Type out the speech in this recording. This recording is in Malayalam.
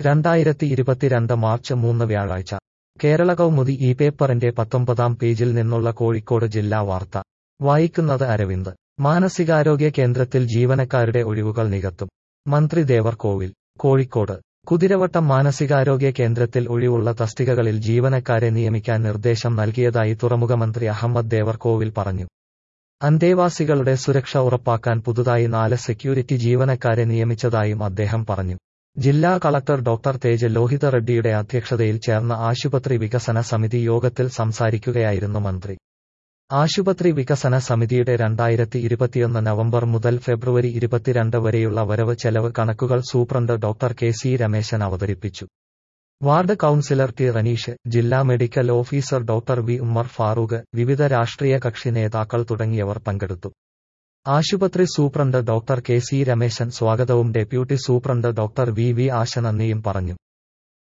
രണ്ടായിരത്തി ഇരുപത്തിരണ്ട് മാർച്ച് മൂന്ന് വ്യാഴാഴ്ച കേരള കൗമുദി ഈ പേപ്പറിന്റെ പത്തൊമ്പതാം പേജിൽ നിന്നുള്ള കോഴിക്കോട് ജില്ലാ വാർത്ത വായിക്കുന്നത് അരവിന്ദ് മാനസികാരോഗ്യ കേന്ദ്രത്തിൽ ജീവനക്കാരുടെ ഒഴിവുകൾ നികത്തും മന്ത്രി ദേവർ കോവിൽ കോഴിക്കോട് കുതിരവട്ടം മാനസികാരോഗ്യ കേന്ദ്രത്തിൽ ഒഴിവുള്ള തസ്തികകളിൽ ജീവനക്കാരെ നിയമിക്കാൻ നിർദ്ദേശം നൽകിയതായി തുറമുഖമന്ത്രി അഹമ്മദ് ദേവർ കോവിൽ പറഞ്ഞു അന്തേവാസികളുടെ സുരക്ഷ ഉറപ്പാക്കാൻ പുതുതായി നാല് സെക്യൂരിറ്റി ജീവനക്കാരെ നിയമിച്ചതായും അദ്ദേഹം പറഞ്ഞു ജില്ലാ കളക്ടർ ഡോക്ടർ തേജ് ലോഹിത റെഡ്ഡിയുടെ അധ്യക്ഷതയിൽ ചേർന്ന ആശുപത്രി വികസന സമിതി യോഗത്തിൽ സംസാരിക്കുകയായിരുന്നു മന്ത്രി ആശുപത്രി വികസന സമിതിയുടെ രണ്ടായിരത്തി ഇരുപത്തിയൊന്ന് നവംബർ മുതൽ ഫെബ്രുവരി ഇരുപത്തിരണ്ട് വരെയുള്ള വരവ് ചെലവ് കണക്കുകൾ superintendent doctor K C Rameshan അവതരിപ്പിച്ചു വാർഡ് കൌൺസിലർ ടി റനീഷ് ജില്ലാ medical officer doctor V Ummer Farooq വിവിധ രാഷ്ട്രീയ കക്ഷി നേതാക്കൾ തുടങ്ങിയവർ പങ്കെടുത്തു ആശുപത്രി superintendent doctor K C Rameshan സ്വാഗതവും deputy superintendent doctor V V Asha നന്ദിയും പറഞ്ഞു